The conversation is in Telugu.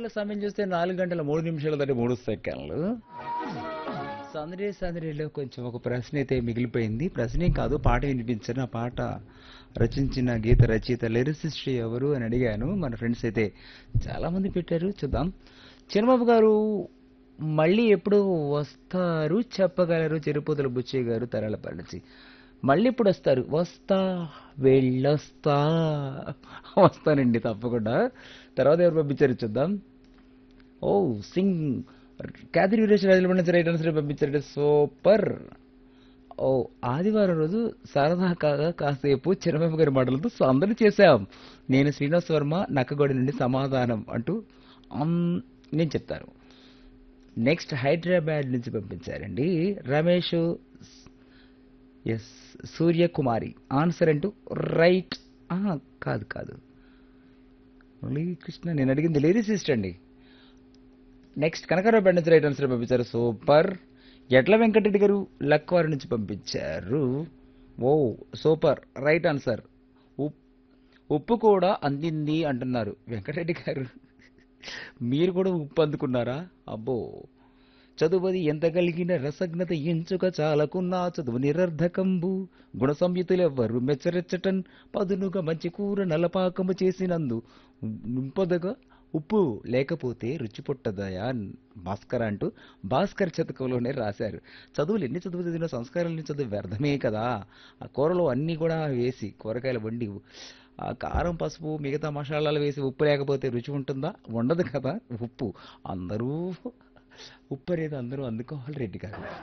సమయం చూస్తే నాలుగు గంటల మూడు నిమిషాల దాటి మూడు సెకండ్లు సందడి సందడిలో కొంచెం ఒక ప్రశ్న అయితే మిగిలిపోయింది ప్రశ్న ఏం కాదు పాట వినిపించిన ఆ పాట రచించిన గీత రచయిత లిరిసిస్ట్ ఎవరు అని అడిగాను మన ఫ్రెండ్స్ అయితే చాలా మంది పెట్టారు చూద్దాం చిన్నబాబు గారు మళ్ళీ ఎప్పుడు వస్తారు చెప్పగలరు చిరుపూతల బుచ్చయ్య గారు తరాలపల్లి నుంచి మళ్ళీ ఇప్పుడు వస్తారు వస్తా వెళ్ళొస్తా వస్తానండి తప్పకుండా తర్వాత ఎవరు పంపించారు చూద్దాం ఓ సింగ్ క్యాథరీ వీరేశ్వర రాజుల నుంచి రైట్ ఆన్సర్ పంపించారంటే సూపర్ ఓ ఆదివారం రోజు సరదా కాగా కాసేపు చిరబాబు గారి మాటలతో సందడి చేశాం నేను శ్రీనివాస్ వర్మ నక్కగొడి నుండి సమాధానం అంటూ అమ్, నేను చెప్తాను నెక్స్ట్ హైదరాబాద్ నుంచి పంపించారండి రమేష్ ఎస్ సూర్యకుమారి ఆన్సర్ అంటూ రైట్ కాదు కాదు కృష్ణ నేను అడిగింది లిరిసిస్ట్ అండి నెక్స్ట్ కనకరావు బెడ్ నుంచి రైట్ ఆన్సర్ పంపించారు సూపర్ ఎట్ల వెంకటరెడ్డి గారు లక్వారి నుంచి పంపించారు ఓ సూపర్ రైట్ ఆన్సర్ ఉప్- ఉప్పు కూడా అందింది అంటున్నారు వెంకటరెడ్డి గారు మీరు కూడా ఉప్పు అందుకున్నారా అబ్బో చదువది ఎంత కలిగిన రసజ్ఞత ఎంచుక చాలకున్నా చదువు నిరర్ధకంబు గుణ సంయుతులెవ్వరు మెచ్చరెచ్చటన్ పదునుగా మంచి కూర నలపాకము చేసినందు నింపదగా ఉప్పు లేకపోతే రుచి పుట్టదయా భాస్కర్ అంటూ భాస్కర్ శతకంలోనే రాశారు చదువులు ఎన్ని చదువు చదివిన సంస్కారాలు చదువు వ్యర్థమే కదా ఆ కూరలో అన్నీ కూడా వేసి కూరగాయలు వండి ఆ కారం పసుపు మిగతా మసాలాలు వేసి ఉప్పు లేకపోతే రుచి ఉంటుందా ఉండదు కదా ఉప్పు అందరూ ఉప్పు అనేది అందరూ అందుకోవాలి రెడ్డి గారు